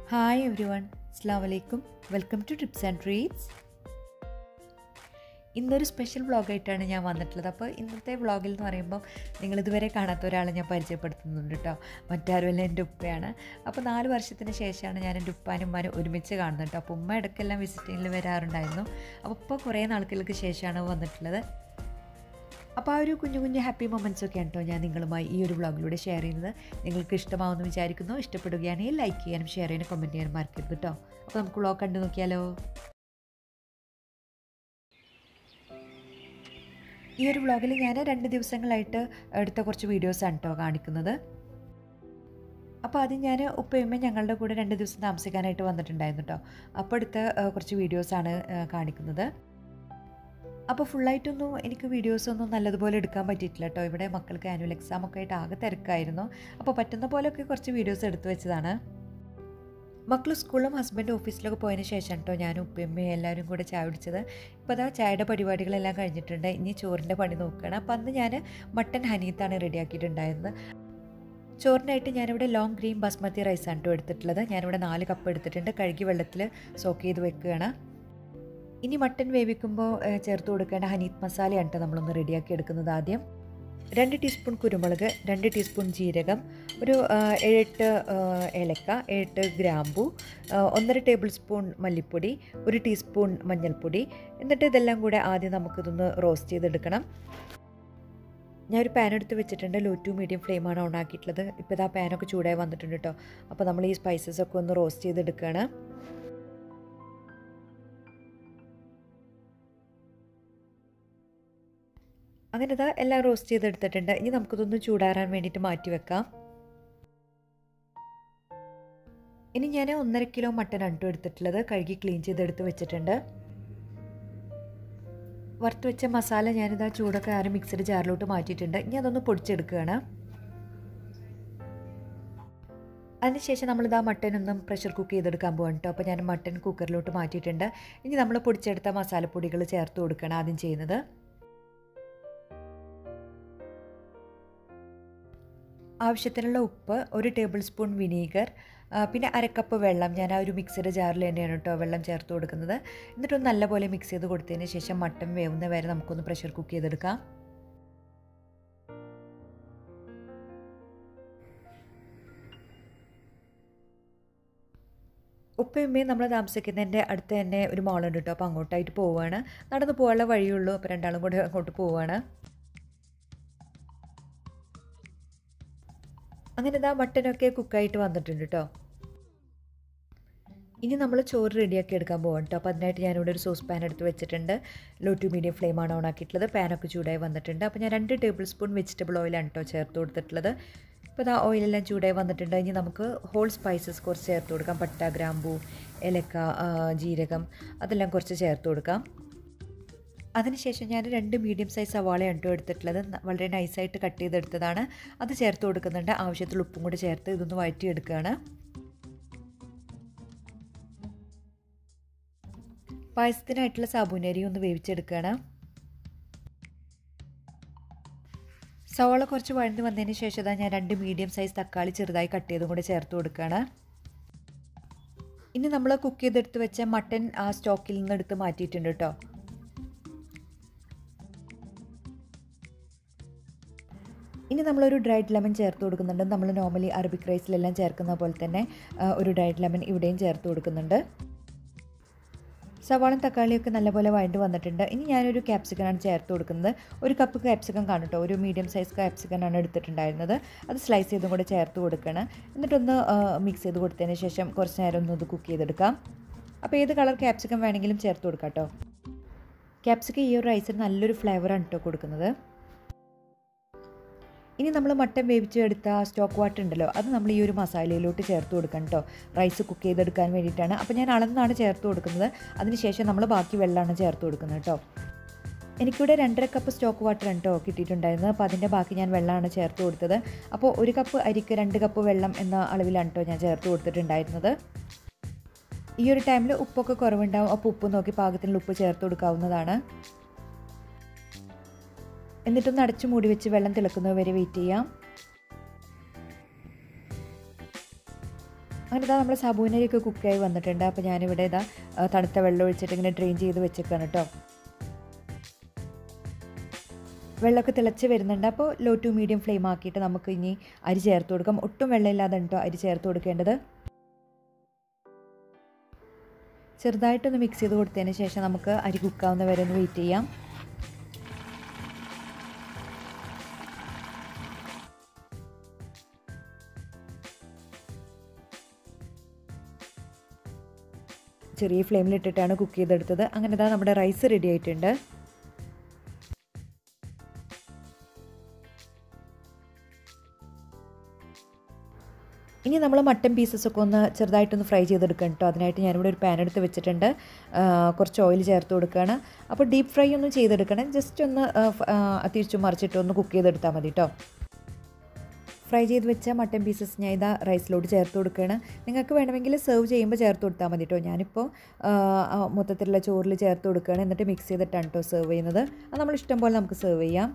hi every everyone അസ്സാം വലൈക്കും welcome to tips and treats ഇന്നൊരു സ്പെഷ്യൽ വ്ളോഗായിട്ടാണ് ഞാൻ വന്നിട്ടുള്ളത് അപ്പോൾ ഇന്നത്തെ വ്ളോഗിൽ എന്ന് പറയുമ്പോൾ നിങ്ങളിതുവരെ കാണാത്ത ഒരാളെ ഞാൻ പരിചയപ്പെടുത്തുന്നുണ്ട് കേട്ടോ മറ്റാരുമല്ല എൻ്റെ ഉപ്പയാണ് അപ്പോൾ നാല് വർഷത്തിന് ശേഷമാണ് ഞാൻ എൻ്റെ ഉപ്പാനും ഉമ്മാനും ഒരുമിച്ച് കാണുന്നത് കേട്ടോ അപ്പോൾ ഉമ്മ ഇടയ്ക്കെല്ലാം വിസിറ്റിങ്ങിൽ വരാറുണ്ടായിരുന്നു അപ്പോൾ ഇപ്പോൾ കുറേ നാൾക്കൾക്ക് ശേഷമാണ് വന്നിട്ടുള്ളത് അപ്പോൾ ആ ഒരു കുഞ്ഞു കുഞ്ഞു ഹാപ്പി മൊമെൻറ്റ്സ് ഒക്കെയാണ് കേട്ടോ ഞാൻ നിങ്ങളുമായി ഈ ഒരു വ്ളോഗിലൂടെ ഷെയർ ചെയ്യുന്നത് നിങ്ങൾക്ക് ഇഷ്ടമാവുമെന്ന് വിചാരിക്കുന്നു ഇഷ്ടപ്പെടുകയാണെങ്കിൽ ലൈക്ക് ചെയ്യാനും ഷെയർ ചെയ്യാനും കമൻറ്റ് ചെയ്യാനും മറക്കരുത് കേട്ടോ അപ്പോൾ നമുക്ക് വ്ളോഗ് കണ്ടു നോക്കിയാലോ ഈ ഒരു വ്ളോഗിൽ ഞാൻ രണ്ട് ദിവസങ്ങളായിട്ട് എടുത്ത കുറച്ച് വീഡിയോസാണ് കേട്ടോ കാണിക്കുന്നത് അപ്പോൾ ആദ്യം ഞാൻ ഉപ്പയമ്മ ഞങ്ങളുടെ കൂടെ രണ്ട് ദിവസം താമസിക്കാനായിട്ട് വന്നിട്ടുണ്ടായിരുന്നു കേട്ടോ അപ്പോൾ എടുത്ത ഏഹ്, കുറച്ച് വീഡിയോസാണ് ഏഹ്, കാണിക്കുന്നത് അപ്പോൾ ഫുള്ളായിട്ടൊന്നും എനിക്ക് വീഡിയോസൊന്നും നല്ലതുപോലെ എടുക്കാൻ പറ്റിയിട്ടില്ല കേട്ടോ ഇവിടെ മക്കൾക്ക് ആനുവൽ എക്സാം ഒക്കെ ആയിട്ട് ആകെ തിരക്കായിരുന്നു അപ്പോൾ പറ്റുന്ന പോലെയൊക്കെ കുറച്ച് വീഡിയോസ് എടുത്തു വെച്ചതാണ് മക്കൾ സ്കൂളിലും ഹസ്ബൻഡ് ഓഫീസിലൊക്കെ പോയതിന് ശേഷം കേട്ടോ ഞാനും ഉപ്പയമ്മയും എല്ലാവരും കൂടെ ചായ കുടിച്ചത് ഇപ്പോൾ അതാ ചായയുടെ പരിപാടികളെല്ലാം കഴിഞ്ഞിട്ടുണ്ട് ഇനി ചോറിൻ്റെ പണി നോക്കുകയാണ് അപ്പോൾ അന്ന് ഞാൻ മട്ടൻ ഹനീത്താണ് റെഡിയാക്കിയിട്ടുണ്ടായിരുന്നത് ചോറിനായിട്ട് ഞാനിവിടെ ലോങ് ഗ്രീൻ ബസ്മതി റൈസാണ് കേട്ടോ എടുത്തിട്ടുള്ളത് ഞാനിവിടെ നാല് കപ്പ് എടുത്തിട്ടുണ്ട് കഴുകി വെള്ളത്തിൽ സോക്ക് ചെയ്ത് വെക്കുകയാണ് ഇനി മട്ടൻ വേവിക്കുമ്പോൾ ഏഹ്, ചേർത്ത് കൊടുക്കേണ്ട ഹനീത് മസാലയാണ് കേട്ടോ നമ്മളൊന്ന് റെഡിയാക്കി എടുക്കുന്നത് ആദ്യം രണ്ട് ടീസ്പൂൺ കുരുമുളക് രണ്ട് ടീസ്പൂൺ ജീരകം ഒരു ഏഹ്, ഏഴെട്ട് ഏഹ്, ഏലക്ക ഏഴെട്ട് ഗ്രാമ്പു ഏഹ്, ഒന്നര ടേബിൾ സ്പൂൺ മല്ലിപ്പൊടി ഒരു ടീസ്പൂൺ മഞ്ഞൾപ്പൊടി എന്നിട്ട് ഇതെല്ലാം കൂടെ ആദ്യം നമുക്കിതൊന്ന് റോസ്റ്റ് ചെയ്തെടുക്കണം ഞാനൊരു പാൻ എടുത്ത് വെച്ചിട്ടുണ്ട് ലോ ടു മീഡിയം ഫ്ലെയിമാണ് ഓൺ ആക്കിയിട്ടുള്ളത് ഇപ്പോൾ ഇതാ പാനൊക്കെ ചൂടായി വന്നിട്ടുണ്ട് കേട്ടോ അപ്പോൾ നമ്മൾ ഈ സ്പൈസസ് ഒക്കെ ഒന്ന് റോസ്റ്റ് ചെയ്തെടുക്കുകയാണ് അങ്ങനെ ഇതാ എല്ലാം റോസ്റ്റ് ചെയ്തെടുത്തിട്ടുണ്ട് ഇനി നമുക്കിതൊന്ന് ചൂടാറാൻ വേണ്ടിയിട്ട് മാറ്റി വെക്കാം ഇനി ഞാൻ ഒന്നര കിലോ മട്ടൻ അണ്ടു എടുത്തിട്ടുള്ളത് കഴുകി ക്ലീൻ ചെയ്തെടുത്ത് വെച്ചിട്ടുണ്ട് വറുത്ത് വെച്ച മസാല ഞാനിതാ ചൂടൊക്കെ ആരും മിക്സഡ് ജാറിലോട്ട് മാറ്റിയിട്ടുണ്ട് ഇനി അതൊന്ന് പൊടിച്ചെടുക്കുകയാണ് അതിനുശേഷം നമ്മളിതാ മട്ടൻ ഒന്നും പ്രഷർ കുക്ക് ചെയ്തെടുക്കാൻ പോകാൻ കേട്ടോ അപ്പോൾ ഞാൻ മട്ടൻ കുക്കറിലോട്ട് മാറ്റിയിട്ടുണ്ട് ഇനി നമ്മൾ പൊടിച്ചെടുത്ത മസാലപ്പൊടികൾ ചേർത്ത് കൊടുക്കണം ആദ്യം ചെയ്യുന്നത് ആവശ്യത്തിനുള്ള ഉപ്പ് ഒരു ടേബിൾ സ്പൂൺ വിനീഗർ ആ, പിന്നെ അരക്കപ്പ് വെള്ളം ഞാൻ ആ ഒരു മിക്സിയുടെ ജാറിൽ തന്നെയാണ് കേട്ടോ വെള്ളം ചേർത്ത് കൊടുക്കുന്നത് എന്നിട്ടൊന്ന് നല്ലപോലെ മിക്സ് ചെയ്ത് കൊടുത്തതിന് ശേഷം മട്ടൻ വേവുന്ന വരെ നമുക്കൊന്ന് പ്രഷർ കുക്ക് ചെയ്തെടുക്കാം ഉപ്പയമ്മയും നമ്മൾ താമസിക്കുന്നതിൻ്റെ അടുത്ത് തന്നെ ഒരു മോളുണ്ട് കേട്ടോ അപ്പോൾ അങ്ങോട്ടായിട്ട് പോവുകയാണ് നടന്ന് പോകാനുള്ള വഴിയുള്ളൂ അപ്പോൾ രണ്ടാളും കൂടെ അങ്ങോട്ട് പോവുകയാണ് അങ്ങനെ ഇതാ മട്ടനൊക്കെ കുക്കായിട്ട് വന്നിട്ടുണ്ട് കേട്ടോ ഇനി നമ്മൾ ചോറ് റെഡിയാക്കി എടുക്കാൻ പോകാം കേട്ടോ അപ്പോൾ അതിനായിട്ട് ഞാനിവിടെ ഒരു സോസ് പാൻ എടുത്ത് വെച്ചിട്ടുണ്ട് ലോ ടു മീഡിയം ഫ്ലെയിമാണ് ഓൺ ആക്കിയിട്ടുള്ളത് പാനൊക്കെ ചൂടായി വന്നിട്ടുണ്ട് അപ്പോൾ ഞാൻ രണ്ട് ടേബിൾ സ്പൂൺ വെജിറ്റബിൾ ഓയിലാണ് കേട്ടോ ചേർത്ത് കൊടുത്തിട്ടുള്ളത് ഇപ്പോൾ ഇതാ ഓയിലെല്ലാം ചൂടായി വന്നിട്ടുണ്ട് ഇനി നമുക്ക് ഹോൾ സ്പൈസസ് കുറച്ച് ചേർത്ത് കൊടുക്കാം പട്ട ഗ്രാമ്പൂ ഏലക്ക ആ, ജീരകം അതെല്ലാം കുറച്ച് ചേർത്ത് കൊടുക്കാം അതിനുശേഷം ഞാൻ രണ്ട് മീഡിയം സൈസ് സവാളയാണ് കേട്ടോ എടുത്തിട്ടുള്ളത് ന- വളരെ നൈസായിട്ട് കട്ട് ചെയ്തെടുത്തതാണ് അത് ചേർത്ത് കൊടുക്കുന്നുണ്ട് ആവശ്യത്തിൽ ഉപ്പും കൂടി ചേർത്ത് ഇതൊന്ന് വഴറ്റിയെടുക്കുകയാണ് പായസത്തിനായിട്ടുള്ള സാബൂനരി ഒന്ന് വേവിച്ചെടുക്കുകയാണ് സവാള കുറച്ച് വഴന്ന് വന്നതിന് ശേഷം ഇതാ ഞാൻ രണ്ട് മീഡിയം സൈസ് തക്കാളി ചെറുതായി കട്ട് ചെയ്തും കൂടി ചേർത്ത് കൊടുക്കുകയാണ് ഇനി നമ്മൾ കുക്ക് ചെയ്തെടുത്ത് വെച്ച മട്ടൻ ആ സ്റ്റോക്കിൽ നിന്ന് എടുത്ത് മാറ്റിയിട്ടുണ്ട് കേട്ടോ ഇനി നമ്മളൊരു ഡ്രൈഡ് ലെമൺ ചേർത്ത് കൊടുക്കുന്നുണ്ട് നമ്മൾ നോർമലി അറബിക് റൈസിലെല്ലാം ചേർക്കുന്ന പോലെ തന്നെ ആ, ഒരു ഡ്രൈഡ് ലെമൺ ഇവിടെയും ചേർത്ത് കൊടുക്കുന്നുണ്ട് സവാളും തക്കാളിയൊക്കെ നല്ലപോലെ വഴണ്ട് വന്നിട്ടുണ്ട് ഇനി ഞാനൊരു ക്യാപ്സിക്കനാണ് ചേർത്ത് കൊടുക്കുന്നത് ഒരു കപ്പ് ക്യാപ്സിക്കം കാണും കേട്ടോ ഒരു മീഡിയം സൈസ് ക്യാപ്സിക്കനാണ് എടുത്തിട്ടുണ്ടായിരുന്നത് അത് സ്ലൈസ് ചെയ്തും കൂടെ ചേർത്ത് കൊടുക്കണം എന്നിട്ടൊന്ന് മിക്സ് ചെയ്ത് കൊടുത്തതിന് ശേഷം കുറച്ച് നേരം ഒന്ന് ഇത് കുക്ക് ചെയ്തെടുക്കാം അപ്പോൾ ഏത് കളർ ക്യാപ്സിക്കം വേണമെങ്കിലും ചേർത്ത് കൊടുക്കാം കേട്ടോ ക്യാപ്സിക്കം ഈ ഒരു റൈസിന് നല്ലൊരു ഫ്ലേവറാണ് കേട്ടോ കൊടുക്കുന്നത് ഇനി നമ്മൾ മട്ടൻ വേവിച്ച് എടുത്ത സ്റ്റോക്ക് വാട്ടർ ഉണ്ടല്ലോ അത് നമ്മൾ ഈ ഒരു മസാലയിലോട്ട് ചേർത്ത് കൊടുക്കണം കേട്ടോ റൈസ് കുക്ക് ചെയ്തെടുക്കാൻ വേണ്ടിയിട്ടാണ് അപ്പോൾ ഞാൻ അളന്നാണ് ചേർത്ത് കൊടുക്കുന്നത് അതിനുശേഷം നമ്മൾ ബാക്കി വെള്ളമാണ് ചേർത്ത് കൊടുക്കുന്നത് കേട്ടോ എനിക്കിവിടെ രണ്ടര കപ്പ് സ്റ്റോക്ക് വാട്ടർ കേട്ടോ കിട്ടിയിട്ടുണ്ടായിരുന്നത് അപ്പോൾ അതിൻ്റെ ബാക്കി ഞാൻ വെള്ളമാണ് ചേർത്ത് കൊടുത്തത് അപ്പോൾ ഒരു കപ്പ് അരിക്ക് രണ്ട് കപ്പ് വെള്ളം എന്ന അളവിലാണ് കേട്ടോ ഞാൻ ചേർത്ത് കൊടുത്തിട്ടുണ്ടായിരുന്നത് ഈ ഒരു ടൈമിൽ ഉപ്പൊക്കെ കുറവുണ്ടാവും അപ്പോൾ ഉപ്പ് നോക്കി പാകത്തിനുള്ള ഉപ്പ് ചേർത്ത് കൊടുക്കാവുന്നതാണ് എന്നിട്ടൊന്ന് അടച്ചു മൂടി വെച്ച് വെള്ളം തിളക്കുന്നത് വരെ വെയിറ്റ് ചെയ്യാം അങ്ങനെ ഇതാ നമ്മൾ സാബൂനരിയൊക്കെ കുക്കായി വന്നിട്ടുണ്ട് അപ്പോൾ ഞാനിവിടെ ഇതാ ആ, തണുത്ത വെള്ളം ഒഴിച്ചിട്ട് ഇങ്ങനെ ഡ്രെയിൻ ചെയ്ത് വെച്ചേക്കാണ് കേട്ടോ വെള്ളമൊക്കെ തിളച്ച് വരുന്നുണ്ട് അപ്പോൾ ലോ ടു മീഡിയം ഫ്ലെയിം ആക്കിയിട്ട് നമുക്ക് ഇനി അരി ചേർത്ത് കൊടുക്കാം ഒട്ടും വെള്ളമില്ലാതെ കേട്ടോ അരി ചേർത്ത് കൊടുക്കേണ്ടത് ചെറുതായിട്ടൊന്ന് മിക്സ് ചെയ്ത് കൊടുത്തതിന് ശേഷം നമുക്ക് അരി കുക്കാവുന്ന വരെ ഒന്ന് വെയിറ്റ് ചെയ്യാം ചെറിയ ഫ്ലെയിമിലിട്ടിട്ടാണ് കുക്ക് ചെയ്തെടുത്തത് അങ്ങനെ ഇതാ നമ്മുടെ റൈസ് റെഡി ആയിട്ടുണ്ട് ഇനി നമ്മൾ മട്ടൻ പീസസ് ഒക്കെ ഒന്ന് ചെറുതായിട്ടൊന്ന് ഫ്രൈ ചെയ്തെടുക്കണം കേട്ടോ അതിനായിട്ട് ഞാനിവിടെ ഒരു പാൻ എടുത്ത് വെച്ചിട്ടുണ്ട് ആ, കുറച്ച് ഓയിൽ ചേർത്ത് കൊടുക്കുകയാണ് അപ്പോൾ ഡീപ്പ് ഫ്രൈ ഒന്നും ചെയ്തെടുക്കണം ജസ്റ്റ് ഒന്ന് ആ, ഫ- ആ, തിരിച്ചു മറിച്ചിട്ട് ഒന്ന് കുക്ക് ചെയ്തെടുത്താൽ മതി കേട്ടോ ഫ്രൈ ചെയ്ത് വെച്ച മട്ടൻ പീസസ് ഞാൻ ഇതാ റൈസിലോട്ട് ചേർത്ത് കൊടുക്കുകയാണ് നിങ്ങൾക്ക് വേണമെങ്കിൽ സെർവ് ചെയ്യുമ്പോൾ ചേർത്ത് കൊടുത്താൽ മതി കേട്ടോ ഞാനിപ്പോൾ ആ, ആ, മൊത്തത്തിലുള്ള ചോറിൽ ചേർത്ത് കൊടുക്കുകയാണ് എന്നിട്ട് മിക്സ് ചെയ്തിട്ടാണ് കേട്ടോ സെർവ് ചെയ്യുന്നത് അത് നമ്മൾ ഇഷ്ടം പോലെ നമുക്ക് സെർവ് ചെയ്യാം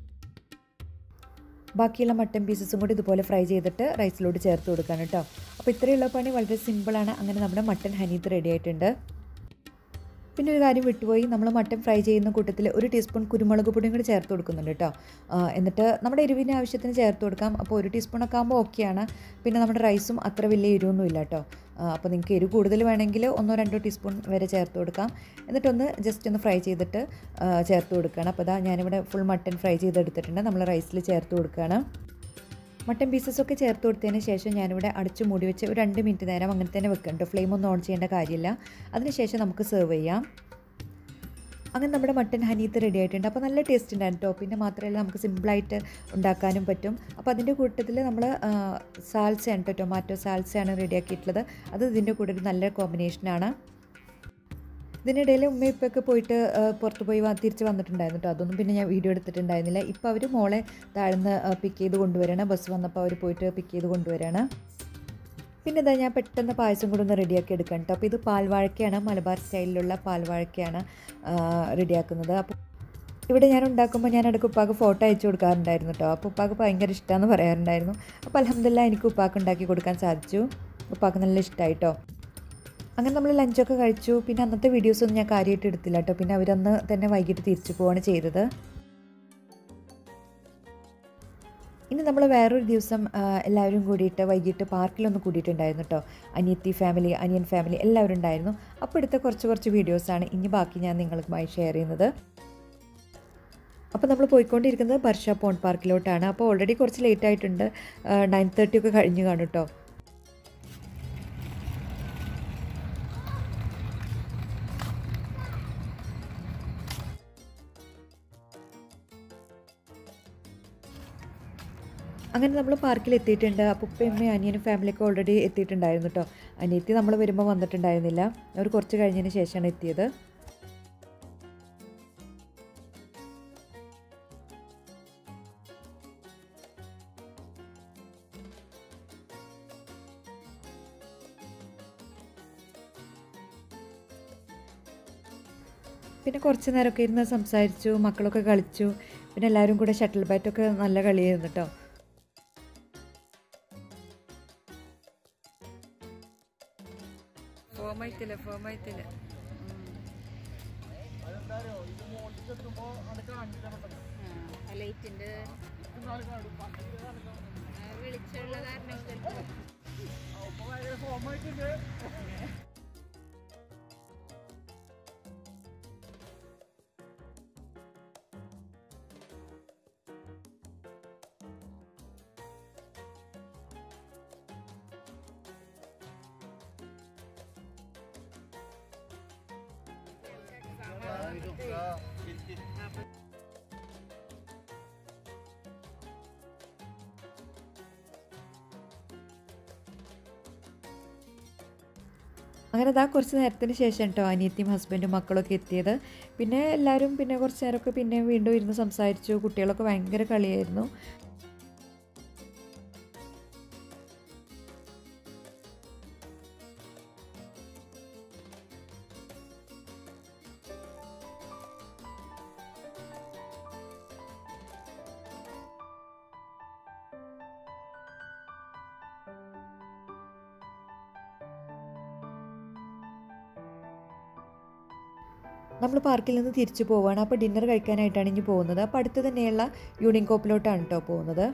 ബാക്കിയുള്ള മട്ടൻ പീസസും കൂടി ഇതുപോലെ ഫ്രൈ ചെയ്തിട്ട് റൈസിലോട്ട് ചേർത്ത് കൊടുക്കാൻ കേട്ടോ അപ്പോൾ ഇത്രയുള്ള പണി വളരെ സിമ്പിളാണ് അങ്ങനെ നമ്മുടെ മട്ടൻ ഹനീത്ത് റെഡി ആയിട്ടുണ്ട് പിന്നെ ഒരു കാര്യം വിട്ടുപോയി നമ്മൾ മട്ടൻ ഫ്രൈ ചെയ്യുന്ന കൂട്ടത്തിൽ ഒരു ടീസ്പൂൺ കുരുമുളക് പൊടിയും കൂടി ചേർത്ത് കൊടുക്കുന്നുണ്ട് കേട്ടോ ആ, എന്നിട്ട് നമ്മുടെ എരിവിൻ്റെ ആവശ്യത്തിന് ചേർത്ത് കൊടുക്കാം അപ്പോൾ ഒരു ടീസ്പൂണൊക്കെ ആകുമ്പോൾ ഓക്കെയാണ് പിന്നെ നമ്മുടെ റൈസും അത്ര വലിയ എരിവൊന്നും ഇല്ല കേട്ടോ ആ, അപ്പോൾ നിങ്ങൾക്ക് എരിവ് കൂടുതൽ വേണമെങ്കിൽ ഒന്നോ രണ്ടോ ടീസ്പൂൺ വരെ ചേർത്ത് കൊടുക്കാം എന്നിട്ടൊന്ന് ജസ്റ്റ് ഒന്ന് ഫ്രൈ ചെയ്തിട്ട് ആ, ചേർത്ത് കൊടുക്കുകയാണ് അപ്പോൾ അതാ ഞാനിവിടെ ഫുൾ മട്ടൻ ഫ്രൈ ചെയ്തെടുത്തിട്ടുണ്ട് നമ്മൾ റൈസിൽ ചേർത്ത് കൊടുക്കുകയാണ് മട്ടൻ പീസസ് ഒക്കെ ചേർത്ത് കൊടുത്തതിന് ശേഷം ഞാനിവിടെ അടച്ച് മൂടി വെച്ച് ഒരു രണ്ട് മിനിറ്റ് നേരം അങ്ങനെ തന്നെ വെക്കണം കേട്ടോ ഫ്ലെയിം ഒന്നും ഓൺ ചെയ്യേണ്ട കാര്യമില്ല അതിനുശേഷം നമുക്ക് സെർവ് ചെയ്യാം അങ്ങനെ നമ്മുടെ മട്ടൻ ഹനീത്ത് റെഡി ആയിട്ടുണ്ട് അപ്പോൾ നല്ല ടേസ്റ്റ് ഉണ്ടായിരുന്നു കേട്ടോ പിന്നെ മാത്രമല്ല നമുക്ക് സിമ്പിളായിട്ട് ഉണ്ടാക്കാനും പറ്റും അപ്പോൾ അതിൻ്റെ കൂട്ടത്തിൽ നമ്മൾ സാൽസയാണ് കേട്ടോ ടൊമാറ്റോ സാൽസയാണ് റെഡിയാക്കിയിട്ടുള്ളത് അത് ഇതിൻ്റെ കൂടെ ഒരു നല്ല കോമ്പിനേഷനാണ് ഇതിനിടയിൽ ഉമ്മ ഇപ്പൊക്കെ പോയിട്ട് ആ, പുറത്ത് പോയി വ- തിരിച്ച് വന്നിട്ടുണ്ടായിരുന്നു കേട്ടോ അതൊന്നും പിന്നെ ഞാൻ വീഡിയോ എടുത്തിട്ടുണ്ടായിരുന്നില്ല ഇപ്പോൾ അവർ മോളെ താഴ്ന്ന് പിക്ക് ചെയ്ത് കൊണ്ടുവരാണ് ബസ് വന്നപ്പോൾ അവർ പോയിട്ട് പിക്ക് ചെയ്ത് കൊണ്ടുവരാണ് പിന്നെ ഇതാ ഞാൻ പെട്ടെന്ന് പായസം കൂടെ ഒന്ന് റെഡിയാക്കി എടുക്കാം കേട്ടോ അപ്പോൾ ഇത് പാൽവാഴക്കയാണ് മലബാർ സ്റ്റൈലിലുള്ള പാൽവാഴക്കയാണ് റെഡിയാക്കുന്നത് അപ്പോൾ ഇവിടെ ഞാൻ ഉണ്ടാക്കുമ്പോൾ ഞാൻ ഇടയ്ക്ക് ഉപ്പാക്ക് ഫോട്ടോ അയച്ചു കൊടുക്കാറുണ്ടായിരുന്നു കേട്ടോ അപ്പോൾ ഉപ്പാക്ക് ഭയങ്കര ഇഷ്ടമാണെന്ന് പറയാറുണ്ടായിരുന്നു അപ്പോൾ അലഹമില്ല എനിക്ക് ഉപ്പാക്ക് ഉണ്ടാക്കി കൊടുക്കാൻ സാധിച്ചു ഉപ്പാക്ക് നല്ല ഇഷ്ടമായി കേട്ടോ അങ്ങനെ നമ്മൾ ലഞ്ചൊക്കെ കഴിച്ചു പിന്നെ അന്നത്തെ വീഡിയോസ് ഒന്നും ഞാൻ കാര്യമായിട്ട് എടുത്തില്ല കേട്ടോ പിന്നെ അവരന്ന് തന്നെ വൈകിട്ട് തിരിച്ചു പോവാണ് ചെയ്തത് ഇനി നമ്മൾ വേറൊരു ദിവസം ആ, എല്ലാവരും കൂടിയിട്ട് വൈകിട്ട് പാർക്കിലൊന്ന് കൂടിയിട്ടുണ്ടായിരുന്നു കേട്ടോ അനിയത്തി ഫാമിലി അനിയൻ ഫാമിലി എല്ലാവരും ഉണ്ടായിരുന്നു അപ്പോൾ എടുത്ത കുറച്ച് കുറച്ച് വീഡിയോസാണ് ഇനി ബാക്കി ഞാൻ നിങ്ങളുമായി ഷെയർ ചെയ്യുന്നത് അപ്പോൾ നമ്മൾ പോയിക്കൊണ്ടിരിക്കുന്നത് ബർഷ പോണ്ട് പാർക്കിലോട്ടാണ് അപ്പോൾ ഓൾറെഡി കുറച്ച് ലേറ്റ് ആയിട്ടുണ്ട് നയൻ തേർട്ടി ഒക്കെ കഴിഞ്ഞ് കാണും കേട്ടോ അങ്ങനെ നമ്മൾ പാർക്കിൽ എത്തിയിട്ടുണ്ട് അപ്പോൾ ഉപ്പയമ്മയും അനിയനും ഫാമിലിയൊക്കെ ഓൾറെഡി എത്തിയിട്ടുണ്ടായിരുന്നു കേട്ടോ അനിയത്തി നമ്മൾ വരുമ്പോൾ വന്നിട്ടുണ്ടായിരുന്നില്ല അവർ കുറച്ച് കഴിഞ്ഞതിന് ശേഷമാണ് എത്തിയത് പിന്നെ കുറച്ച് നേരമൊക്കെ ഇരുന്ന് സംസാരിച്ചു മക്കളൊക്കെ കളിച്ചു പിന്നെ എല്ലാവരും കൂടെ ഷട്ടിൽ ബാറ്റൊക്കെ നല്ല കളിയായിരുന്നു കേട്ടോ ഫോം ആയിട്ടില്ല ഫോം ആയിട്ടില്ല ലൈറ്റിന്റെ വെളിച്ചമുള്ള കാരണം ചിലപ്പോ അങ്ങനെ അതാ കുറച്ച് നേരത്തിന് ശേഷം കേട്ടോ അനിയത്തിയും ഹസ്ബൻഡും മക്കളൊക്കെ എത്തിയത് പിന്നെ എല്ലാവരും പിന്നെ കുറച്ച് നേരമൊക്കെ പിന്നെ വീണ്ടും ഇരുന്ന് സംസാരിച്ചു കുട്ടികളൊക്കെ ഭയങ്കര കളിയായിരുന്നു നമ്മൾ പാർക്കിൽ നിന്ന് തിരിച്ചു പോവുകയാണ് അപ്പോൾ ഡിന്നർ കഴിക്കാനായിട്ടാണ് ഇനി പോകുന്നത് അപ്പോൾ അടുത്ത് തന്നെയുള്ള യൂണിയൻ കോപ്പിലോട്ടാണ് കേട്ടോ പോകുന്നത്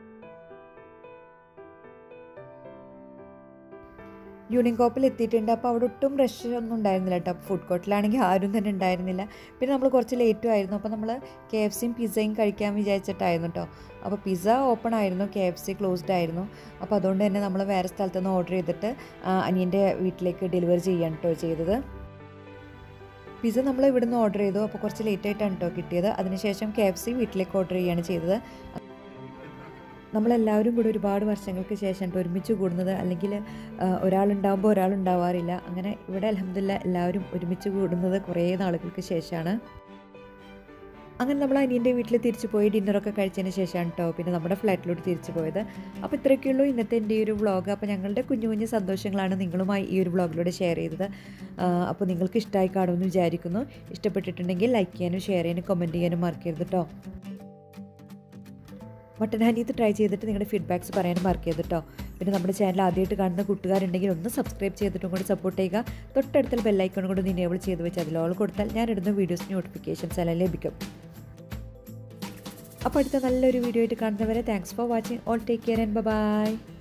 യൂണിയൻ കോപ്പിൽ എത്തിയിട്ടുണ്ട് അപ്പോൾ അവിടെ ഒട്ടും റഷ് ഒന്നും ഉണ്ടായിരുന്നില്ല കേട്ടോ ഫുഡ് കോർട്ടിലാണെങ്കിൽ ആരും തന്നെ ഉണ്ടായിരുന്നില്ല പിന്നെ നമ്മൾ കുറച്ച് ലേറ്റും ആയിരുന്നു അപ്പോൾ നമ്മൾ കെ എഫ് സിയും പിസ്സയും കഴിക്കാൻ വിചാരിച്ചിട്ടായിരുന്നു കേട്ടോ അപ്പോൾ പിസ്സ ഓപ്പൺ ആയിരുന്നു കെ എഫ് സി ക്ലോസ്ഡ് ആയിരുന്നു അപ്പോൾ അതുകൊണ്ട് തന്നെ നമ്മൾ വേറെ സ്ഥലത്ത് നിന്ന് ഓർഡർ ചെയ്തിട്ട് അനിയൻ്റെ വീട്ടിലേക്ക് ഡെലിവറി ചെയ്യാൻ കേട്ടോ ചെയ്തത് പിസ്സ നമ്മൾ ഇവിടുന്ന് ഓർഡർ ചെയ്തു അപ്പോൾ കുറച്ച് ലേറ്റ് ആയിട്ടാണ് കേട്ടോ കിട്ടിയത് അതിനുശേഷം കെ എഫ് സി വീട്ടിലേക്ക് ഓർഡർ ചെയ്യുകയാണ് ചെയ്തത് നമ്മളെല്ലാവരും കൂടി ഒരുപാട് വർഷങ്ങൾക്ക് ശേഷം ഒരുമിച്ച് കൂടുന്നത് അല്ലെങ്കിൽ ഒരാളുണ്ടാകുമ്പോൾ ഒരാളുണ്ടാവാറില്ല അങ്ങനെ ഇവിടെ അലഹമില്ല എല്ലാവരും ഒരുമിച്ച് കൂടുന്നത് കുറേ നാളുകൾക്ക് ശേഷമാണ് അങ്ങനെ നമ്മൾ അനിയൻ്റെ വീട്ടിൽ തിരിച്ചു പോയി ഡിന്നറൊക്കെ കഴിച്ചതിന് ശേഷമാണ് കേട്ടോ പിന്നെ നമ്മുടെ ഫ്ലാറ്റിലോട്ട് തിരിച്ചു പോയത് അപ്പോൾ ഇത്രയൊക്കെയുള്ളൂ ഇന്നത്തെ എൻ്റെ ഈ ഒരു വ്ളോഗ് അപ്പോൾ ഞങ്ങളുടെ കുഞ്ഞു കുഞ്ഞു സന്തോഷങ്ങളാണ് നിങ്ങളുമായി ഈ ഒരു വ്ളോഗിലൂടെ ഷെയർ ചെയ്തത് അപ്പോൾ നിങ്ങൾക്ക് ഇഷ്ടമായി കാണുമെന്ന് വിചാരിക്കുന്നു ഇഷ്ടപ്പെട്ടിട്ടുണ്ടെങ്കിൽ ലൈക്ക് ചെയ്യാനും ഷെയർ ചെയ്യാനും കമൻറ്റ് ചെയ്യാനും മറക്കരുത് കേട്ടോ മട്ടൻ ഹനീത്ത് ട്രൈ ചെയ്തിട്ട് നിങ്ങളുടെ ഫീഡ്ബാക്ക്സ് പറയാനും മറക്കരുത് കേട്ടോ പിന്നെ നമ്മുടെ ചാനൽ ആദ്യമായിട്ട് കാണുന്ന കൂട്ടുകാരുണ്ടെങ്കിൽ ഒന്ന് സബ്സ്ക്രൈബ് ചെയ്തിട്ടും കൂടി സപ്പോർട്ട് ചെയ്യുക തൊട്ടടുത്തുള്ള ബെല്ലൈക്കൺ കൂടി ഇനേബിൾ ചെയ്ത് വെച്ച് അതിൽ ഓൾ കൊടുത്താൽ ഞാൻ ഇടുന്ന വീഡിയോസ് നോട്ടിഫിക്കേഷൻസ് എല്ലാം ലഭിക്കും അപ്പോൾ അടുത്ത നല്ലൊരു വീഡിയോ ആയിട്ട് കാണുന്നവരെ thanks for watching all take care and by